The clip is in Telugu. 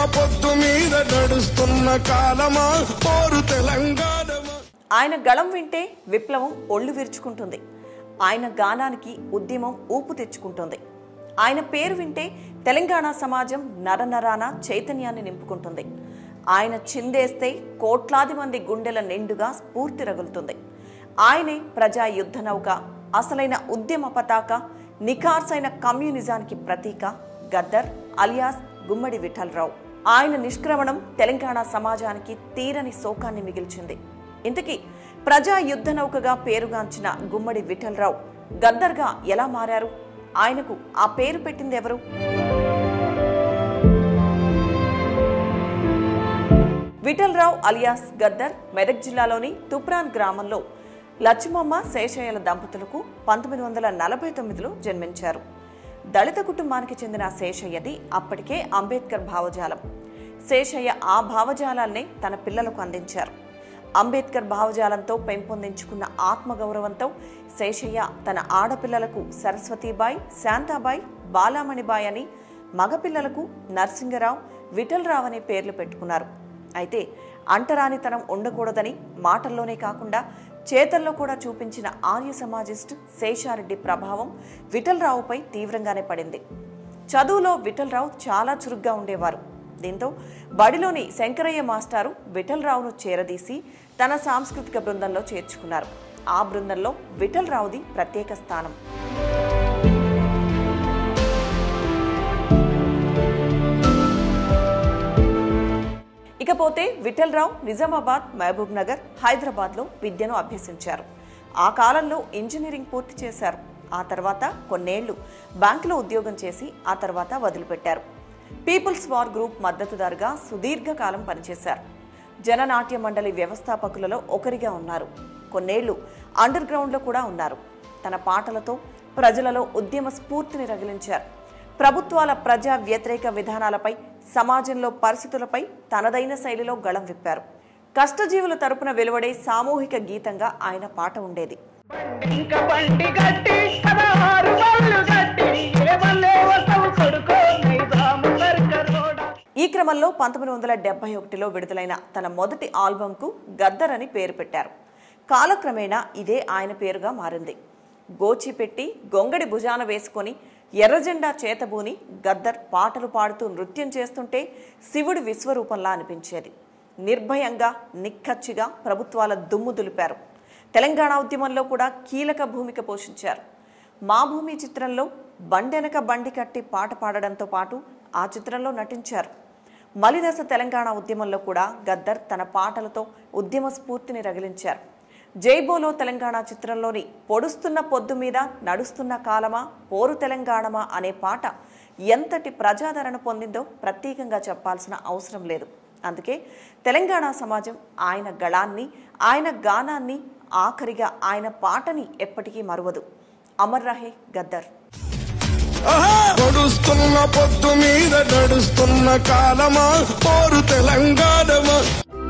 పొద్దు మీద నడుస్తున్న కాలమా పోరు తెలంగాణమా ఆయన గళం వింటే విప్లవం ఒళ్ళు విరుచుకుంటుంది ఆయన గానానికి ఉద్యమం ఊపు తెచ్చుకుంటుంది ఆయన పేరు వింటే తెలంగాణ సమాజం నరనరాన చైతన్యాన్ని నింపుకుంటుంది ఆయన చిందేస్తే కోట్లాది మంది గుండెల నిండుగా స్ఫూర్తి రగులుతుంది ఆయనే ప్రజా యుద్ధ నౌక అసలైన ఉద్యమ పతాక నిఖార్సైన కమ్యూనిజానికి ప్రతీక గద్దర్ అలియాస్ గుమ్మడి విఠలరావు ఆయన నిష్క్రమణం తెలంగాణ సమాజానికి తీరని శోకాన్ని మిగిల్చింది ఇంతకీ ప్రజా యుద్ధ నౌకగా పేరుగాంచిన గుమ్మడి విఠలరావు గద్దర్గా ఎలా మారారు ఆయనకు ఆ పేరు పెట్టింది ఎవరు విఠలరావు అలియాస్ గద్దర్ మెదక్ జిల్లాలోని తుప్రాన్ గ్రామంలో లక్ష్మమ్మ శేషయ్యల దంపతులకు పంతొమ్మిది వందల నలభై తొమ్మిదిలో జన్మించారు దళిత కుటుంబానికి చెందిన శేషయ్యది అప్పటికే అంబేద్కర్ భావజాలం శేషయ్య ఆ భావజాలాన్నే తన పిల్లలకు అందించారు అంబేద్కర్ భావజాలంతో పెంపొందించుకున్న ఆత్మగౌరవంతో శేషయ్య తన ఆడపిల్లలకు సరస్వతీబాయి శాంతాబాయి బాలామణిబాయి అని మగపిల్లలకు నరసింగరావు విఠలరావు అనే పేర్లు పెట్టుకున్నారు అయితే అంటరానితనం ఉండకూడదని మాటల్లోనే కాకుండా చేతల్లో కూడా చూపించిన ఆర్య సమాజిస్ట్ శేషారెడ్డి ప్రభావం విఠలరావుపై తీవ్రంగానే పడింది చదువులో విఠలరావు చాలా చురుగ్గా ఉండేవారు దీంతో బడిలోని శంకరయ్య మాస్టారు విఠలరావును చేరదీసి తన సాంస్కృతిక బృందంలో చేర్చుకున్నారు ఆ బృందంలో విఠలరావుది ప్రత్యేక స్థానం ఇకపోతే విఠలరావు నిజామాబాద్ మహబూబ్ నగర్ హైదరాబాద్లో విద్యను అభ్యసించారు ఆ కాలంలో ఇంజనీరింగ్ పూర్తి చేశారు ఆ తర్వాత కొన్నేళ్లు బ్యాంకులో ఉద్యోగం చేసి ఆ తర్వాత వదిలిపెట్టారు పీపుల్స్ వార్ గ్రూప్ మద్దతుదారుగా సుదీర్ఘకాలం పనిచేశారు జననాట్య మండలి వ్యవస్థాపకులలో ఒకరిగా ఉన్నారు కొన్నేళ్లు అండర్ గ్రౌండ్లో కూడా ఉన్నారు తన పాటలతో ప్రజలలో ఉద్యమ స్ఫూర్తిని రగిలించారు ప్రభుత్వాల ప్రజా వ్యతిరేక విధానాలపై సమాజంలో పరిస్థితులపై తనదైన శైలిలో గళం విప్పారు కష్టజీవుల తరపున వెలువడే సామూహిక గీతంగా ఆయన పాట ఉండేది ఇంక బండి గట్టి పదహారు బళ్ళు గట్టి ఏ వల్లే వసవు కొడుకో నైజాము నరకరోడా ఈ క్రమంలో పంతొమ్మిది వందల డెబ్బై ఒకటిలో విడుదలైన తన మొదటి ఆల్బంకు గద్దర్ అని పేరు పెట్టారు కాలక్రమేణా ఇదే ఆయన పేరుగా మారింది గోచి పెట్టి గొంగడి భుజాన వేసుకొని ఎర్రజెండా చేతబూని గద్దర్ పాటలు పాడుతూ నృత్యం చేస్తుంటే శివుడి విశ్వరూపంలా అనిపించేది నిర్భయంగా నిక్కచ్చిగా ప్రభుత్వాల దుమ్ము దులిపారు తెలంగాణ ఉద్యమంలో కూడా కీలక భూమిక పోషించారు మా భూమి చిత్రంలో బండెనక బండి కట్టి పాట పాడడంతో పాటు ఆ చిత్రంలో నటించారు మలిదశ తెలంగాణ ఉద్యమంలో కూడా గద్దర్ తన పాటలతో ఉద్యమ స్ఫూర్తిని రగిలించారు జైబోలో తెలంగాణ చిత్రంలోని పొడుస్తున్న పొద్దు మీద నడుస్తున్న కాలమా పోరు తెలంగాణమా అనే పాట ఎంతటి ప్రజాదరణ పొందిందో ప్రత్యేకంగా చెప్పాల్సిన అవసరం లేదు అందుకే తెలంగాణ సమాజం ఆయన గళాన్ని ఆయన గానాన్ని ఆఖరిగా ఆయన పాటని ఎప్పటికీ మరువదు అమర్ రహే గద్దర్ ఆహా! పొడుస్తున్న పొద్దు మీద నడుస్తున్న కాలమా పోరు తెలంగాణమా